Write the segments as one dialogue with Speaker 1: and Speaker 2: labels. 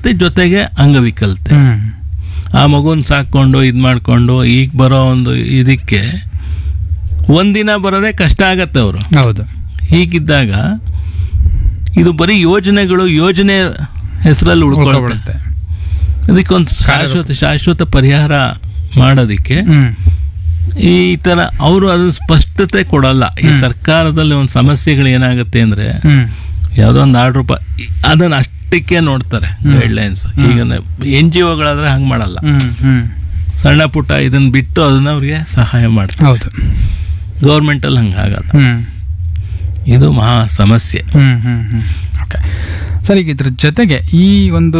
Speaker 1: ಮತ್ತೆ ಜೊತೆಗೆ ಅಂಗವಿಕಲತೆ
Speaker 2: ಹ್ಮ್
Speaker 1: ಆ ಮಗುನ ಸಾಕೊಂಡು ಇದು ಮಾಡಿಕೊಂಡು ಈಗ ಬರೋ ಒಂದು ಇದಕ್ಕೆ ಒಂದಿನ ಬರೋದೇ ಕಷ್ಟ ಆಗತ್ತೆ ಅವರು
Speaker 2: ಹೌದು
Speaker 1: ಹೀಗಿದ್ದಾಗ ಇದು ಬರೀ ಯೋಜನೆಗಳು ಯೋಜನೆ ಹೆಸರಲ್ಲಿ ಉಳ್ಕೊಳ್ಳುತ್ತೆ
Speaker 2: ಉಳ್ಕೊಬಿಡುತ್ತೆ
Speaker 1: ಅದಕ್ಕೊಂದು ಶಾಶ್ವತ ಶಾಶ್ವತ ಪರಿಹಾರ ಮಾಡೋದಕ್ಕೆ
Speaker 2: ಹ್ಮ್
Speaker 1: ಈ ತರ ಅವರು ಅದನ್ನ ಸ್ಪಷ್ಟತೆ ಕೊಡಲ್ಲ ಈ ಸರ್ಕಾರದಲ್ಲಿ ಒಂದು ಸಮಸ್ಯೆಗಳು ಏನಾಗುತ್ತೆ ಅಂದ್ರೆ
Speaker 2: ಹ್ಮ್
Speaker 1: ಯಾವುದೋ ಒಂದು ಆರ್ಡ್ರ್ ಅದನ್ನ ಅಷ್ಟಕ್ಕೆ ನೋಡ್ತಾರೆ ಗೈಡ್ಲೈನ್ಸ್ ಈಗ ಎನ್ ಜಿ ಒಗಳಾದ್ರೆ ಹಂಗೆ ಮಾಡಲ್ಲ
Speaker 2: ಹ್ಮ್ ಹ್ಮ್
Speaker 1: ಸಣ್ಣ ಪುಟ್ಟ ಇದನ್ನ ಬಿಟ್ಟು ಅದನ್ನ ಅವ್ರಿಗೆ ಸಹಾಯ ಮಾಡ್ತಾರೆ
Speaker 2: ಹೌದು
Speaker 1: ಗೌರ್ಮೆಂಟಲ್ಲಿ ಹಂಗೆ ಆಗಲ್ಲ
Speaker 2: ಹ್ಮ್
Speaker 1: ಇದು ಮಹಾ ಸಮಸ್ಯೆ
Speaker 2: ಹ್ಮ್ ಹ್ಮ್ ಹ್ಮ್ ಓಕೆ ಸರ್ ಈಗ ಇದ್ರ ಜೊತೆಗೆ ಈ ಒಂದು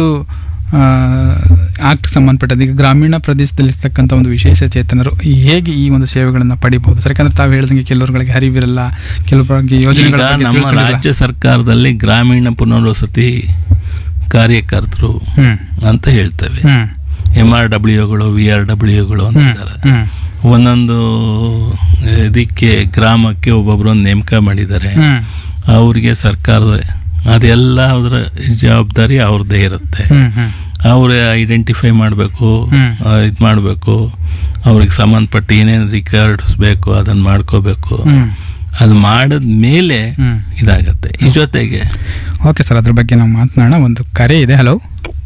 Speaker 2: ಆಕ್ಟ್ ಸಂಬಂಧಪಟ್ಟದ್ದು ಈಗ ಗ್ರಾಮೀಣ ಪ್ರದೇಶದಲ್ಲಿರ್ತಕ್ಕಂಥ ಒಂದು ವಿಶೇಷ ಚೇತನರು ಈ ಹೇಗೆ ಈ ಒಂದು ಸೇವೆಗಳನ್ನು ಪಡಿಬಹುದು ಸರ್ ಯಾಕಂದ್ರೆ ತಾವು ಹೇಳಿದಂಗೆ ಕೆಲವರುಗಳಿಗೆ ಹರಿವಿರಲ್ಲ ಕೆಲವರಿಗೆ ಯೋಜನೆಗಳ
Speaker 1: ಈಗ
Speaker 2: ಬಗ್ಗೆ
Speaker 1: ನಮ್ಮ
Speaker 2: ತಿಳ್ಕೊಂಡಿರಲ್ಲ.
Speaker 1: ರಾಜ್ಯ ಸರ್ಕಾರದಲ್ಲಿ ಗ್ರಾಮೀಣ ಪುನರ್ವಸತಿ ಕಾರ್ಯಕರ್ತರು
Speaker 2: ಹ್ಮ್
Speaker 1: ಅಂತ ಹೇಳ್ತೇವೆ
Speaker 2: ಹ್ಮ್
Speaker 1: ಎಮ್ ಆರ್ ಡಬ್ಲ್ಯೂಗಳು ವಿ ಆರ್ ಡಬ್ಲ್ಯೂಗಳು ಅಂತ
Speaker 2: ಹ್ಮ್
Speaker 1: ಇದ್ದಾರೆ
Speaker 2: ಹ್ಮ್
Speaker 1: ಒಂದೊಂದು ಇದಕ್ಕೆ ಗ್ರಾಮಕ್ಕೆ ಒಬ್ಬೊಬ್ಬರೊಂದು ನೇಮಕ ಮಾಡಿದ್ದಾರೆ
Speaker 2: ಹ್ಮ್
Speaker 1: ಅವರಿಗೆ ಸರ್ಕಾರದ ಅದೆಲ್ಲ ಅದರ ಜವಾಬ್ದಾರಿ ಅವ್ರದ್ದೇ ಇರುತ್ತೆ
Speaker 2: ಹ್ಮ್ ಹ್ಮ್
Speaker 1: ಅವರೇ ಐಡೆಂಟಿಫೈ ಮಾಡಬೇಕು
Speaker 2: ಹ್ಮ್.
Speaker 1: ಇದು ಮಾಡಬೇಕು ಅವ್ರಿಗೆ ಸಂಬಂಧಪಟ್ಟ ಏನೇನು ರಿಕಾರ್ಡ್ಸ್ ಬೇಕು ಅದನ್ನು ಮಾಡ್ಕೋಬೇಕು
Speaker 2: ಹ್ಮ್
Speaker 1: ಅದು ಮಾಡಿದ ಮೇಲೆ
Speaker 2: ಹ್ಮ್
Speaker 1: ಇದಾಗತ್ತೆ ಈ ಜೊತೆಗೆ
Speaker 2: ಓಕೆ ಸರ್ ಅದ್ರ ಬಗ್ಗೆ ನಾವು ಮಾತನಾಡೋಣ ಒಂದು ಕರೆ ಇದೆ ಹಲೋ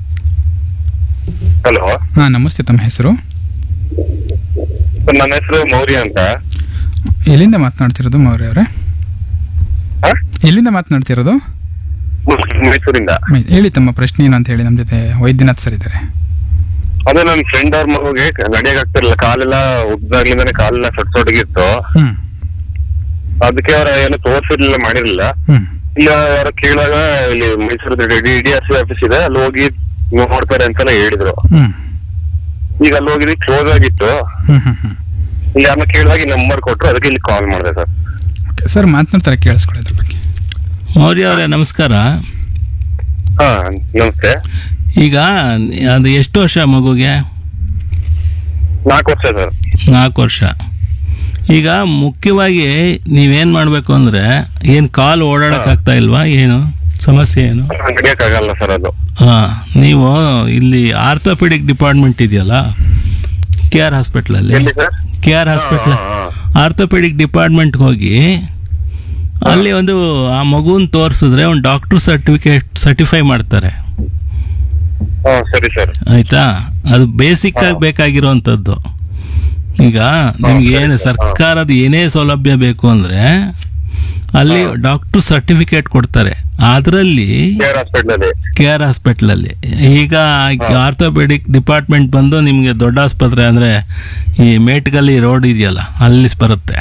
Speaker 3: ಹಲೋ
Speaker 2: ಹಾಂ ನಮಸ್ತೆ ತಮ್ಮ ಹೆಸರು
Speaker 3: ಸರ್ ನನ್ನ ಹೆಸರು ಮೌರ್ಯ ಅಂತ
Speaker 2: ಎಲ್ಲಿಂದ ಮಾತನಾಡ್ತಿರೋದು ಮೌರ್ಯ ಅವರೇ
Speaker 3: ಹಾ?
Speaker 2: ಎಲ್ಲಿಂದ ಮಾತನಾಡ್ತಿರೋದು
Speaker 3: ಮೈಸೂರಿಂದ
Speaker 2: ಮೈ- ಹೇಳಿ ತಮ್ಮ ಪ್ರಶ್ನೆ ಏನು ಅಂತ ಹೇಳಿ ನಮ್ಮ ಜೊತೆ ವೈದ್ಯನಾಥ್ ಸರ್ ಇದ್ದಾರೆ
Speaker 3: ಅದೇ ನನ್ನ ಫ್ರೆಂಡ್ ಅವ್ರ ಮಗುಗೆ ನಡಿಯಕ್ ಆಗ್ತಿರ್ಲಿಲ್ಲ ಕಾಲೆಲ್ಲ ಉದ್ದಾಗ್ಲಿಂದಾನೆ ಕಾಲೆಲ್ಲ ಸೊಟ್ ಸೊಟ್ಟಗಿತ್ತು
Speaker 2: ಹ್ಮ್
Speaker 3: ಅದಕ್ಕೆ ಅವ್ರ ಏನು ತೋರ್ಸಿರ್ಲಿಲ್ಲ ಮಾಡಿರ್ಲಿಲ್ಲ
Speaker 2: ಹ್ಮ್
Speaker 3: ಇಲ್ಲ ಅವ್ರ ಕೇಳಾಗ ಇಲ್ಲಿ Mysuru D D R C office ಇದೆ ಅಲ್ಲಿ ಹೋಗಿ ನೋಡ್ತಾರೆ ಅಂತೆಲ್ಲ ಹೇಳಿದ್ರು
Speaker 2: ಹ್ಮ್
Speaker 3: ಈಗ ಅಲ್ಲಿ ಹೋಗಿದ್ವಿ ಕ್ಲೋಸ್ ಆಗಿತ್ತು
Speaker 2: ಹ್ಮ್ ಹ್ಮ್ ಹ್ಮ್
Speaker 3: ಇಲ್ಲಿ ಆಮೇಲೆ ಕೇಳಿದಾಗ ನಂಬರ್ ಕೊಟ್ರು ಅದಕ್ಕೆ ಇಲ್ಲಿ ಕಾಲ್ ಮಾಡಿದೆ ಸರ್
Speaker 2: ಓಕೆ ಸರ್ ಮಾತನಾಡ್ತಾರೆ ಕೇಳಿಸ್ಕೊಳ್ಳಿ ಅದ್ರ ಬಗ್ಗೆ
Speaker 1: ಮೌರ್ಯ ಅವರೇ ನಮಸ್ಕಾರ
Speaker 3: ಹಾ ನಮಸ್ತೆ
Speaker 1: ಈಗ ಅದು ಎಷ್ಟು ವರ್ಷ ಮಗುಗೆ
Speaker 3: ನಾಲ್ಕು ವರ್ಷ ಸರ್
Speaker 1: ನಾಲ್ಕು ವರ್ಷ ಈಗ ಮುಖ್ಯವಾಗಿ ನೀವೇನು ಮಾಡಬೇಕು ಅಂದರೆ ಏನು ಕಾಲು ಓಡಾಡೋಕ್ಕಾಗ್ತಾ ಇಲ್ವಾ ಏನು ಸಮಸ್ಯೆ ಏನು
Speaker 3: ನಡಿಯಕ್ ಆಗಲ್ಲ ಸರ್ ಅದು
Speaker 1: ಹಾಂ ನೀವು ಇಲ್ಲಿ ಆರ್ಥೋಪೆಡಿಕ್ ಡಿಪಾರ್ಟ್ಮೆಂಟ್ ಇದೆಯಲ್ಲ ಕೆ ಆರ್ ಹಾಸ್ಪಿಟ್ಲಲ್ಲಿ
Speaker 3: ಎಲ್ಲಿ ಸರ್
Speaker 1: ಕೆ ಆರ್ ಹಾಸ್ಪಿಟ್ಲ್
Speaker 3: ಹಾ, ಹಾ,
Speaker 1: ಆರ್ಥೋಪೆಡಿಕ್ ಡಿಪಾರ್ಟ್ಮೆಂಟ್ಗೆ ಹೋಗಿ ಅಲ್ಲಿ ಒಂದು ಆ ಮಗುನ ತೋರಿಸಿದ್ರೆ ಒಂದು ಡಾಕ್ಟ್ರು ಸರ್ಟಿಫಿಕೇಟ್ ಸರ್ಟಿಫೈ ಮಾಡ್ತಾರೆ
Speaker 3: ಹಾ ಸರಿ ಸರ್
Speaker 1: ಆಯ್ತಾ ಅದು ಬೇಸಿಕ್ ಆಗಿ ಬೇಕಾಗಿರೋವಂಥದ್ದು ಈಗ ನಿಮ್ಗೆ ಏನು ಸರ್ಕಾರದ ಏನೇ ಸೌಲಭ್ಯ ಬೇಕು ಅಂದರೆ ಅಲ್ಲಿ ಡಾಕ್ಟ್ರು ಸರ್ಟಿಫಿಕೇಟ್ ಕೊಡ್ತಾರೆ ಅದರಲ್ಲಿ
Speaker 3: ಕೇರ್ ಹಾಸ್ಪಿಟಲ್ ಅಲ್ಲಿ
Speaker 1: ಕೆ ಆರ್ ಹಾಸ್ಪಿಟ್ಲಲ್ಲಿ ಈಗ ಆರ್ಥೋಪೆಡಿಕ್ ಡಿಪಾರ್ಟ್ಮೆಂಟ್ ಬಂದು ನಿಮಗೆ ದೊಡ್ಡ ಆಸ್ಪತ್ರೆ ಅಂದರೆ ಈ ಮೇಟ್ಗಲ್ಲಿ ರೋಡ್ ಇದೆಯಲ್ಲ ಅಲ್ಲಿ ಬರುತ್ತೆ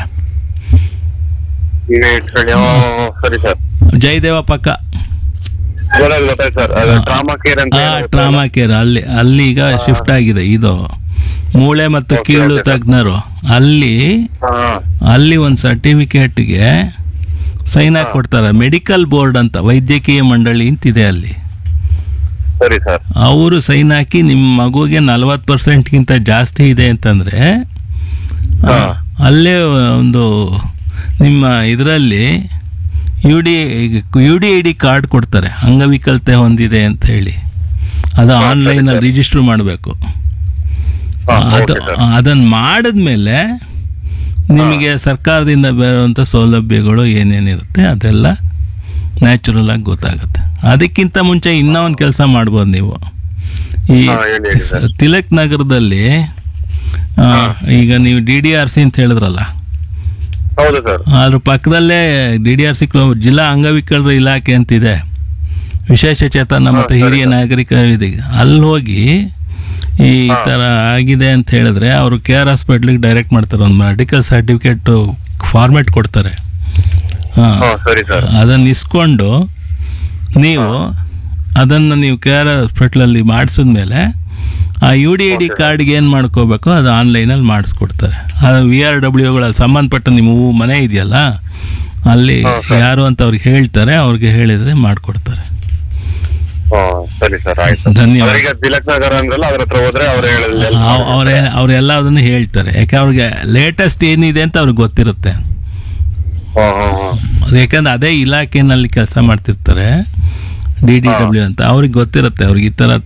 Speaker 3: ಈಗ ಇಟ್ಕೊಳ್ಳಿ ಓ, ಸರಿ ಸರ್
Speaker 1: ಜಯದೇವ ಪಕ್ಕ
Speaker 3: ಗೊತ್ತಾಯ್ತು ಗೊತ್ತಾಯ್ತು ಸರ್ ಅದು ಟ್ರಾಮಾ ಕೇರ್ ಅಂತ
Speaker 1: ಆ
Speaker 3: ಇರುತ್ತೆ.
Speaker 1: ಟ್ರಾಮಾ ಕೇರ್ ಅಲ್ಲಿ ಅಲ್ಲಿ ಈಗ ಶಿಫ್ಟ್ ಆಗಿದೆ ಇದು ಮೂಳೆ ಮತ್ತು
Speaker 3: Okay,
Speaker 1: ಕೀಳು
Speaker 3: okay.
Speaker 1: ತಜ್ಞರು ಅಲ್ಲಿ
Speaker 3: ಹಾ, ಹಾ.
Speaker 1: ಅಲ್ಲಿ ಒಂದು ಸರ್ಟಿಫಿಕೇಟ್ಗೆ ಸೈನ್ ಹಾಕಿ ಕೊಡ್ತಾರೆ ಮೆಡಿಕಲ್ ಬೋರ್ಡ್ ಅಂತ ವೈದ್ಯಕೀಯ ಮಂಡಳಿ ಅಂತಿದೆ ಅಲ್ಲಿ
Speaker 3: ಸರಿ ಸರ್
Speaker 1: ಅವರು ಸೈನ್ ಹಾಕಿ ನಿಮ್ಮ ಮಗುಗೆ ನಲವತ್ತು ಪರ್ಸೆಂಟ್ಗಿಂತ ಜಾಸ್ತಿ ಇದೆ ಅಂತಂದರೆ
Speaker 3: ಹಾ.
Speaker 1: ಅಲ್ಲೇ ಒಂದು ನಿಮ್ಮ ಇದರಲ್ಲಿ U D U D I D card ಕೊಡ್ತಾರೆ ಅಂಗವಿಕಲತೆ ಹೊಂದಿದೆ ಅಂತ ಹೇಳಿ ಅದು
Speaker 3: ಹಾ, ಸರಿ,
Speaker 1: ಆನ್ಲೈನಲ್ಲಿ
Speaker 3: ಸರಿ.
Speaker 1: ರಿಜಿಸ್ಟರ್ ಮಾಡಬೇಕು
Speaker 3: ಹಾ,
Speaker 1: ಅದು
Speaker 3: ಓಕೆ ಸರ್.
Speaker 1: ಅದನ್ನು ಮಾಡಿದ್ಮೇಲೆ ನಿಮಗೆ ಸರ್ಕಾರದಿಂದ ಬರುವಂಥ ಸೌಲಭ್ಯಗಳು ಏನೇನಿರುತ್ತೆ ಅದೆಲ್ಲ ನ್ಯಾಚುರಲ್ ಆಗಿ ಗೊತ್ತಾಗುತ್ತೆ ಅದಕ್ಕಿಂತ ಮುಂಚೆ ಇನ್ನೂ ಒಂದು ಕೆಲಸ ಮಾಡ್ಬೋದು ನೀವು ಈ
Speaker 3: ಹಾ, ಹೇಳಿ, ಹೇಳಿ ಸರ್.
Speaker 1: ತಿಲಕ್ ನಗರದಲ್ಲಿ ಆ, ಈಗ ನೀವು ಡಿ ಡಿ ಆರ್ ಸಿ ಅಂತ ಹೇಳಿದ್ರಲ್ಲ
Speaker 3: ಹೌದು ಸರ್
Speaker 1: ಅದ್ರ ಪಕ್ಕದಲ್ಲೇ ಡಿ ಡಿ ಆರ್ ಸಿ ಜಿಲ್ಲಾ ಅಂಗವಿಕಲರ ಇಲಾಖೆ ಅಂತಿದೆ ವಿಶೇಷ ಚೇತನ ಮತ್ತು
Speaker 3: ಹಾ, ಸರಿ
Speaker 1: ಹಿರಿಯ
Speaker 3: ಸರ್.
Speaker 1: ನಾಗರಿಕರ ಇದೀಗ ಅಲ್ಲಿ ಹೋಗಿ ಈ
Speaker 3: ಹಾ.
Speaker 1: ಥರ ಆಗಿದೆ ಅಂತ ಹೇಳಿದ್ರೆ ಅವರು ಕೆ ಆರ್ ಹಾಸ್ಪಿಟ್ಲಿಗೆ ಡೈರೆಕ್ಟ್ ಮಾಡ್ತಾರೆ ಒಂದು ಮೆಡಿಕಲ್ ಸರ್ಟಿಫಿಕೇಟ್ ಫಾರ್ಮೆಟ್ ಕೊಡ್ತಾರೆ ಹಾಂ
Speaker 3: ಹಾ ಸರಿ ಸರ್
Speaker 1: ಅದನ್ನು ಇಸ್ಕೊಂಡು ನೀವು ಅದನ್ನು ನೀವು ಕೆ ಆರ್ ಹಾಸ್ಪಿಟ್ಲಲ್ಲಿ ಮಾಡಿಸಿದ್ಮೇಲೆ ಆ U D I D
Speaker 3: Okay.
Speaker 1: ಕಾರ್ಡ್ಗೆ ಏನು ಮಾಡ್ಕೋಬೇಕು ಅದು ಆನ್ಲೈನಲ್ಲಿ ಮಾಡಿಸ್ಕೊಡ್ತಾರೆ ಅದು ವಿ ಆರ್ ಡಬ್ಲ್ಯೂಗಳ ಸಂಬಂಧಪಟ್ಟ ನಿಮ್ಮ ಊ- ಮನೆ ಇದೆಯಲ್ಲ ಅಲ್ಲಿ
Speaker 3: ಹಾ, ಸರ್.
Speaker 1: ಯಾರು ಅಂತ ಅವ್ರಿಗೆ ಹೇಳ್ತಾರೆ ಅವ್ರಿಗೆ ಹೇಳಿದರೆ ಮಾಡಿಕೊಡ್ತಾರೆ
Speaker 3: ಹಾ ಸರಿ ಸರ್ ಆಯ್ತು
Speaker 1: ಧನ್ಯವಾದ.
Speaker 3: ಅವರಿಗೆ ತಿಲಕ್ ನಗರ ಅಂದ್ರಲ್ಲ ಅದ್ರ ಹತ್ರ ಹೋದ್ರೆ ಅವ್ರು ಹೇಳಿಲ್ಲ
Speaker 1: ಅವರೇ ಅವರೆಲ್ಲ ಅದನ್ನು ಹೇಳ್ತಾರೆ ಯಾಕೆ ಅವ್ರಿಗೆ ಲೇಟೆಸ್ಟ್ ಏನಿದೆ ಅಂತ ಅವ್ರಿಗೆ ಗೊತ್ತಿರುತ್ತೆ
Speaker 3: ಹಾ ಹಾ ಹಾ
Speaker 1: ಅದು ಯಾಕಂದ್ರೆ ಅದೇ ಇಲಾಖೆನಲ್ಲಿ ಕೆಲಸ ಮಾಡ್ತಿರ್ತಾರೆ ಡಿ ಡಿ ಡಬ್ಲ್ಯೂ ಅಂತ ಅವ್ರಿಗೆ ಗೊತ್ತಿರುತ್ತೆ ಅವ್ರಿಗೆ ಈ ಥರ